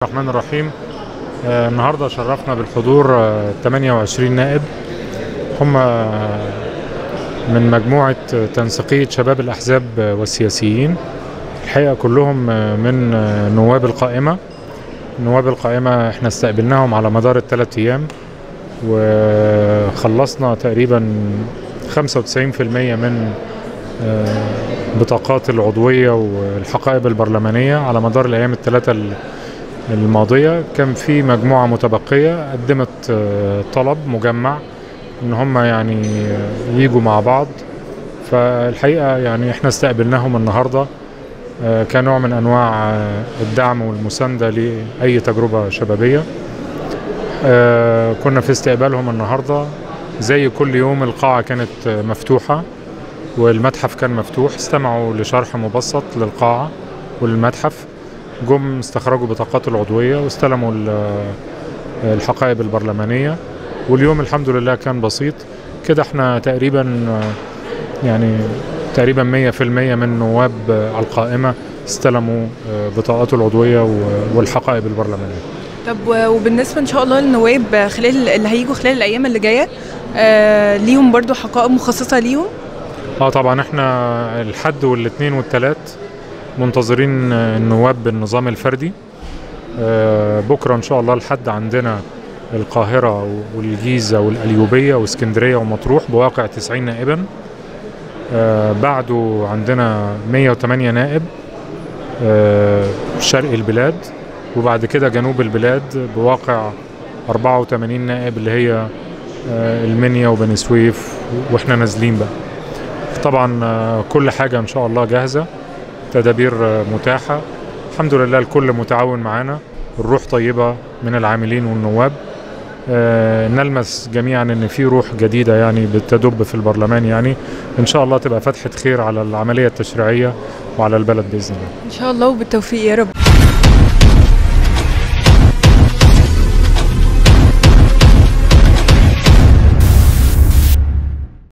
الرحمن الرحيم آه، النهارده شرفنا بالحضور آه، 28 نائب هم آه، من مجموعة آه، تنسيقية شباب الأحزاب آه، والسياسيين الحقيقة كلهم آه، من آه، نواب القائمة نواب القائمة احنا استقبلناهم على مدار الثلاث أيام وخلصنا تقريبا 95% من آه، بطاقات العضوية والحقائب البرلمانية على مدار الأيام الثلاثة ال- الماضية كان في مجموعة متبقية قدمت آه، طلب مجمع ان هم يعني آه، يجوا مع بعض فالحقيقة يعني احنا استقبلناهم النهاردة آه، كنوع من انواع آه، الدعم والمساندة لأي تجربة شبابية آه، كنا في استقبالهم النهاردة زي كل يوم القاعة كانت آه، مفتوحة والمتحف كان مفتوح استمعوا لشرح مبسط للقاعة وللمتحف جم استخرجوا بطاقات العضوية واستلموا ال- الحقائب البرلمانية واليوم الحمد لله كان بسيط كده احنا تقريبا آه، يعني تقريبا 100% من نواب آه، القائمة استلموا آه، بطاقات العضوية و- والحقائب البرلمانية طب و- وبالنسبه ان شاء الله للنواب خلال اللي هيجوا خلال الايام اللي جايه آه ليهم برضو حقائب مخصصه ليهم اه طبعا احنا الحد والاثنين والثلاث منتظرين آه، النواب بالنظام الفردي آه، بكره ان شاء الله الحد عندنا القاهرة والجيزة والقليوبية واسكندرية ومطروح بواقع 90 نائبا آه، بعده عندنا 108 نائب آه، شرق البلاد وبعد كده جنوب البلاد بواقع 84 نائب اللي هي آه، المنيا وبني سويف واحنا نازلين بقى طبعا آه، كل حاجة إن شاء الله جاهزة تدابير آه، متاحة الحمد لله الكل متعاون معانا الروح طيبة من العاملين والنواب آه، نلمس جميعا ان في روح جديدة يعني بتدب في البرلمان يعني ان شاء الله تبقى فتحة خير على العملية التشريعية وعلى البلد بإذن الله ان شاء الله وبالتوفيق يا رب